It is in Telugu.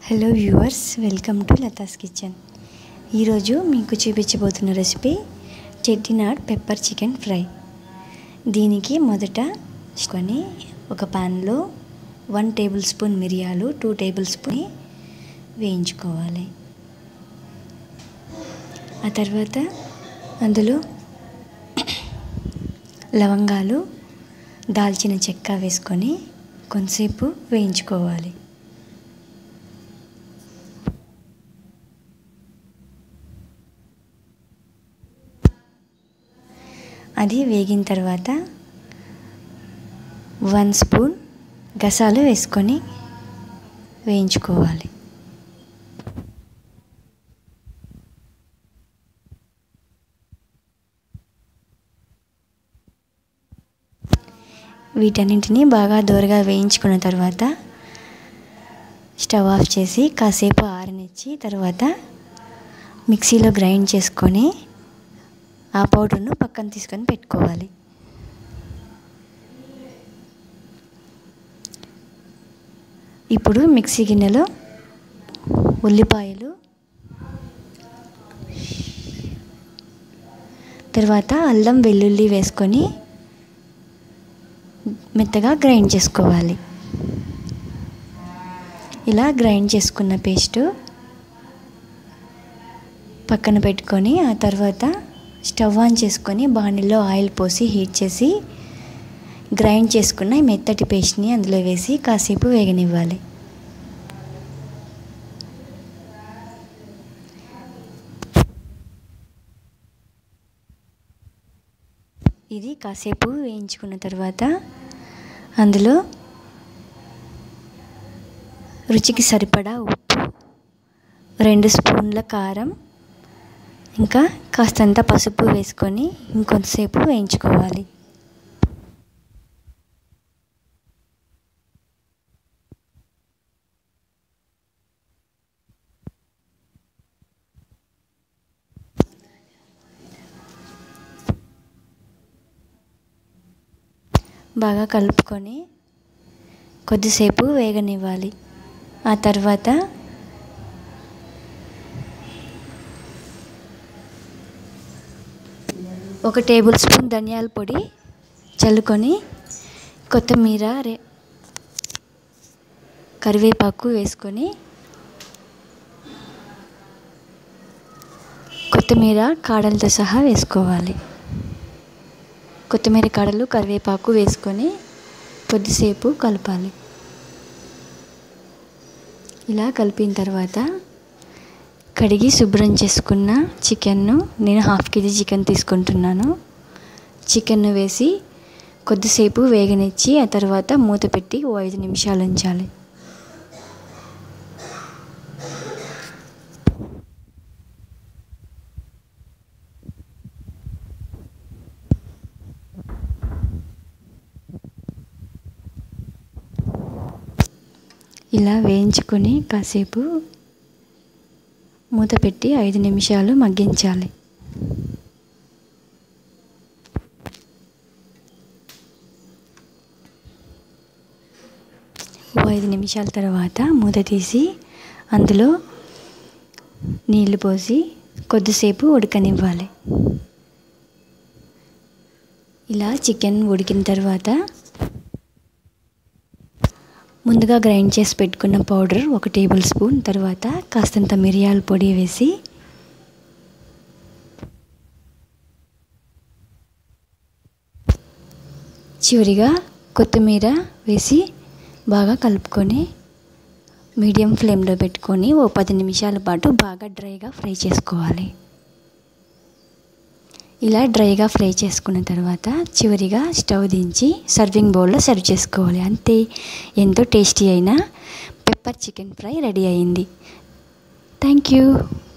hello viewers welcome to Latha's kitchen ఈరోజు మీకు చూపించబోతున్న recipe Chettinad pepper chicken fry దీనికి మొదట కొని ఒక పాన్లో వన్ టేబుల్ స్పూన్ మిరియాలు టూ టేబుల్ స్పూన్ వేయించుకోవాలి ఆ తర్వాత అందులో లవంగాలు దాల్చిన చెక్క వేసుకొని కొంతసేపు వేయించుకోవాలి అది వేగిన తర్వాత వన్ స్పూన్ గసాలు వేసుకొని వేయించుకోవాలి వీటన్నింటినీ బాగా దూరగా వేయించుకున్న తర్వాత స్టవ్ ఆఫ్ చేసి కాసేపు ఆరనిచ్చి తర్వాత మిక్సీలో గ్రైండ్ చేసుకొని ఆ పౌడర్ను పక్కన తీసుకొని పెట్టుకోవాలి ఇప్పుడు మిక్సీ గిన్నెలో ఉల్లిపాయలు తర్వాత అల్లం వెల్లుల్లి వేసుకొని మెత్తగా గ్రైండ్ చేసుకోవాలి ఇలా గ్రైండ్ చేసుకున్న పేస్టు పక్కన పెట్టుకొని ఆ తర్వాత స్టవ్ ఆన్ చేసుకొని బాణీలో ఆయిల్ పోసి హీట్ చేసి గ్రైండ్ చేసుకున్న ఈ మెత్తటి పేస్ట్ని అందులో వేసి కాసేపు వేగనివ్వాలి ఇది కాసేపు వేయించుకున్న తర్వాత అందులో రుచికి సరిపడా ఉప్పు రెండు స్పూన్ల కారం ఇంకా కాస్తంత పసుపు వేసుకొని ఇంకొంతసేపు వేయించుకోవాలి బాగా కలుపుకొని కొద్దిసేపు వేగనివ్వాలి ఆ తర్వాత ఒక టేబుల్ స్పూన్ ధనియాల పొడి చల్లుకొని కొత్తిమీర రే కరివేపాకు వేసుకొని కొత్తిమీర కాడలతో సహా వేసుకోవాలి కొత్తిమీర కాడలు కరివేపాకు వేసుకొని కొద్దిసేపు కలపాలి ఇలా కలిపిన తర్వాత కడిగి శుభ్రం చేసుకున్న చికెన్ను నేను హాఫ్ కేజీ చికెన్ తీసుకుంటున్నాను చికెన్ను వేసి కొద్దిసేపు వేగనిచ్చి ఆ తర్వాత మూత పెట్టి ఓ ఐదు నిమిషాలు ఉంచాలి ఇలా వేయించుకొని కాసేపు మూత పెట్టి ఐదు నిమిషాలు మగ్గించాలి ఓ ఐదు నిమిషాల తర్వాత మూత తీసి అందులో నీళ్లు పోసి కొద్దిసేపు ఉడకనివ్వాలి ఇలా చికెన్ ఉడికిన తర్వాత ముందుగా గ్రైండ్ చేసి పెట్టుకున్న పౌడర్ ఒక టేబుల్ స్పూన్ తర్వాత కాస్తంత మిరియాల పొడి వేసి చివరిగా కొత్తిమీర వేసి బాగా కలుపుకొని మీడియం ఫ్లేమ్లో పెట్టుకొని ఓ పది నిమిషాల పాటు బాగా డ్రైగా ఫ్రై చేసుకోవాలి ఇలా డ్రైగా ఫ్రై చేసుకున్న తర్వాత చివరిగా స్టవ్ దించి సర్వింగ్ బౌల్లో సర్వ్ చేసుకోవాలి అంతే ఎంతో టేస్టీ అయిన పెప్పర్ చికెన్ ఫ్రై రెడీ అయింది థ్యాంక్ యూ